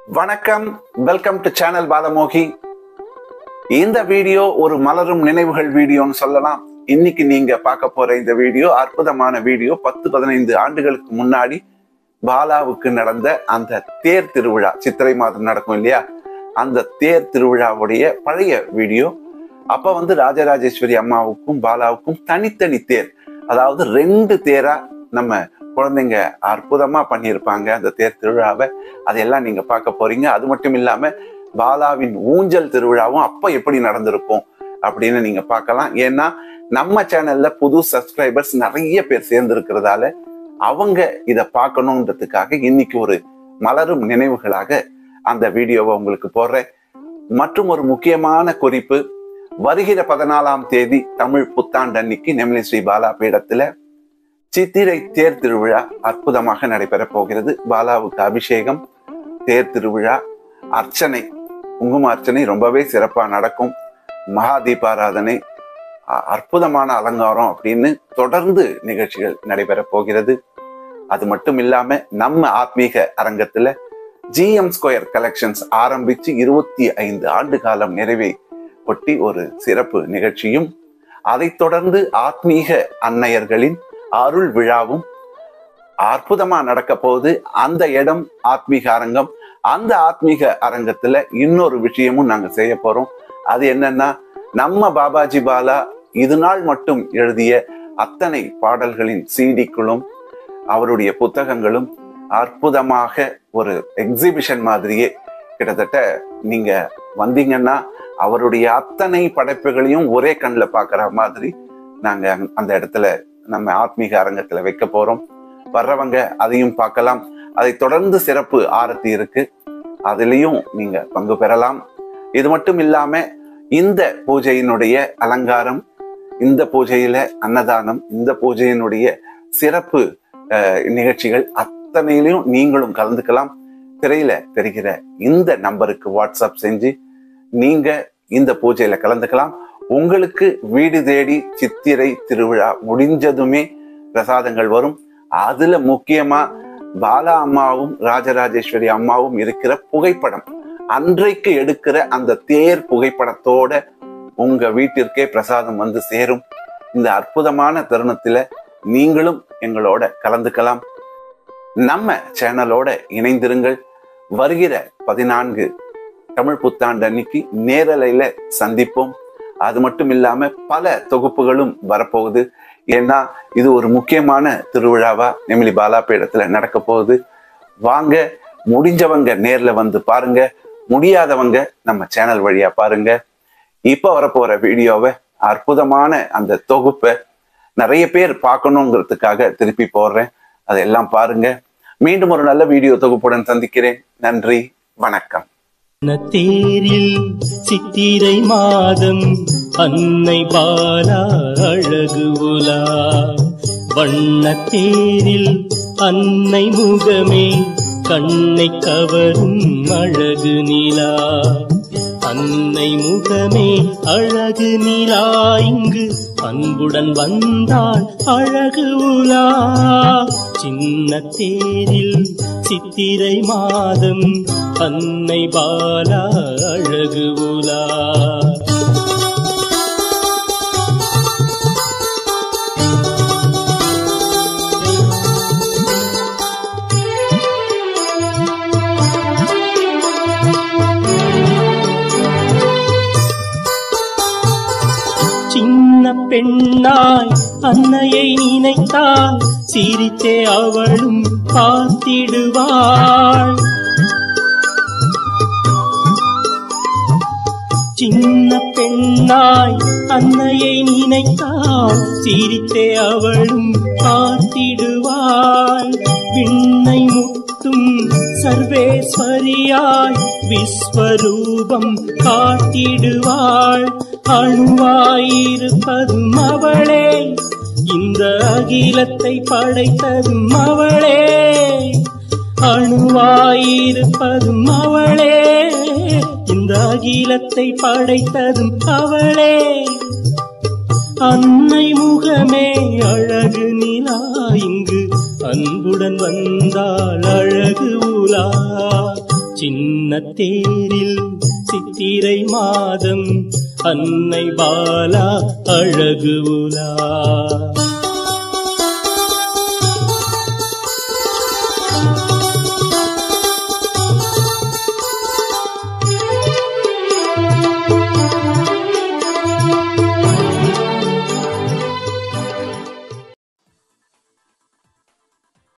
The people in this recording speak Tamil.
வணக்கம் வெல்கம் டு சேனல் பாலமோகி இந்த வீடியோ ஒரு மலரும் நினைவுகள் வீடியோன்னு சொல்லலாம் இன்னைக்கு நீங்க பார்க்க போற இந்த வீடியோ அற்புதமான வீடியோ பத்து பதினைந்து ஆண்டுகளுக்கு முன்னாடி பாலாவுக்கு நடந்த அந்த தேர் திருவிழா சித்திரை மாதம் நடக்கும் இல்லையா அந்த தேர் திருவிழாவுடைய பழைய வீடியோ அப்ப வந்து ராஜராஜேஸ்வரி அம்மாவுக்கும் பாலாவுக்கும் தனித்தனி தேர் அதாவது ரெண்டு தேரா நம்ம குழந்தைங்க அற்புதமா பண்ணியிருப்பாங்க அந்த தேர் திருவிழாவை அதையெல்லாம் நீங்க பார்க்க போறீங்க அது மட்டும் இல்லாம பாலாவின் ஊஞ்சல் திருவிழாவும் அப்ப எப்படி நடந்திருக்கும் அப்படின்னு நீங்க பார்க்கலாம் ஏன்னா நம்ம சேனல்ல புது சப்ஸ்கிரைபர்ஸ் நிறைய பேர் சேர்ந்து இருக்கிறதால அவங்க இதை பார்க்கணுன்றதுக்காக இன்னைக்கு ஒரு மலரும் நினைவுகளாக அந்த வீடியோவை உங்களுக்கு போடுறேன் மற்றும் ஒரு முக்கியமான குறிப்பு வருகிற பதினாலாம் தேதி தமிழ் புத்தாண்டு அன்னைக்கு நெமிலி ஸ்ரீ பாலா பீடத்துல சித்திரை தேர் திருவிழா அற்புதமாக நடைபெறப் போகிறது பாலாவுக்கு அபிஷேகம் தேர் திருவிழா அர்ச்சனை குங்கும அர்ச்சனை ரொம்பவே சிறப்பா நடக்கும் மகா தீபாராதனை அ- அற்புதமான அலங்காரம் அப்படின்னு தொடர்ந்து நிகழ்ச்சிகள் நடைபெறப் போகிறது அது மட்டும் இல்லாம நம்ம ஆத்மீக அரங்கத்துல ஜிஎம் ஸ்கொயர் கலெக்ஷன்ஸ் ஆரம்பிச்சு இருபத்தி ஐந்து ஆண்டு காலம் நிறைவை ஒட்டி ஒரு சிறப்பு நிகழ்ச்சியும் அதைத் தொடர்ந்து ஆத்மீக அன்னையர்களின் அருள் விழாவும் அற்புதமா நடக்க போகுது அந்த இடம் ஆத்மீக அரங்கம் அந்த ஆத்மீக அரங்கத்துல இன்னொரு விஷயமும் நாங்க செய்ய போறோம் அது என்னன்னா நம்ம பாபாஜி பாலா இது நாள் மட்டும் எழுதிய அத்தனை பாடல்களின் சிடிக்களும் அவருடைய புத்தகங்களும் அற்புதமாக ஒரு எக்ஸிபிஷன் மாதிரியே கிட்டத்தட்ட நீங்க வந்தீங்கன்னா அவருடைய அத்தனை படைப்புகளையும் ஒரே கண்ணில் பார்க்குற மாதிரி நாங்க அந்த இடத்துல நம்ம ஆத்மீக அரங்கத்துல வைக்க போறோம் வர்றவங்க அதையும் பார்க்கலாம் அதை தொடர்ந்து சிறப்பு ஆரத்தி இருக்கு அதுலயும் நீங்க பங்கு பெறலாம் இது மட்டும் இல்லாம இந்த பூஜையினுடைய அலங்காரம் இந்த பூஜையில அன்னதானம் இந்த பூஜையினுடைய சிறப்பு அஹ், நிகழ்ச்சிகள் அத்தனையிலையும் நீங்களும் கலந்துக்கலாம் திரையில தெரிகிற இந்த நம்பருக்கு வாட்ஸ்அப் செஞ்சு நீங்க இந்த பூஜையில கலந்துக்கலாம் உங்களுக்கு வீடு தேடி சித்திரை திருவிழா முடிஞ்சதுமே பிரசாதங்கள் வரும் அதுல முக்கியமா பாலா அம்மாவும் ராஜராஜேஸ்வரி அம்மாவும் இருக்கிற புகைப்படம் அன்றைக்கு எடுக்கிற அந்த தேர் புகைப்படத்தோட உங்க வீட்டிற்கே பிரசாதம் வந்து சேரும் இந்த அற்புதமான தருணத்துல நீங்களும் எங்களோட கலந்துக்கலாம் நம்ம சேனலோட இணைந்திருங்கள் வருகிற பதினான்கு தமிழ் புத்தாண்டு அன்னைக்கு நேரலையில சந்திப்போம் அது மட்டும் இல்லாம பல தொகுப்புகளும் வரப்போகுது ஏன்னா இது ஒரு முக்கியமான திருவிழாவா நெமிலி பாலாபீடத்துல நடக்க போகுது வாங்க முடிஞ்சவங்க நேர்ல வந்து பாருங்க முடியாதவங்க நம்ம சேனல் வழியா பாருங்க இப்ப வரப்போற வீடியோவை அற்புதமான அந்த தொகுப்பை நிறைய பேர் பார்க்கணுங்கிறதுக்காக திருப்பி போடுறேன் அதெல்லாம் பாருங்க மீண்டும் ஒரு நல்ல வீடியோ தொகுப்புடன் சந்திக்கிறேன் நன்றி வணக்கம் தேரில் சித்திரை மாதம் அன்னை பாலா அழகு உலா வண்ணத்தேரில் அன்னை முகமே கண்ணை கவரும் அழகு நிலா அன்னை முகமே அழகு நிலா இங்கு அன்புடன் வந்தாள் அழகு உலா சின்ன தேரில் சித்திரை மாதம் அன்னை பாலா அழகு உலா சின்ன பெண்ணாய் அன்னையை நினைத்தால் சிரித்தே அவளும் பார்த்திடுவாள் சின்ன பெண்ணாய் அன்னையை நினைத்தால் சிரித்தே அவளும் பார்த்திடுவாள் விண்ணை முட்டும் சர்வேஸ்வரியாய் விஸ்வரூபம் காட்டிடுவாள் அணுவாயிருப்பதும் அவளே இந்த அகிலத்தை படைத்ததும் அவளே அணுவாயிருப்பதும் அவளே இந்த அகிலத்தை படைத்ததும் அவளே அன்னை முகமே அழகு நிலா இங்கு அன்புடன் வந்தாள் அழகு உலா சின்ன தேரில் சித்திரை மாதம் அன்னை பாலா அழகு உலா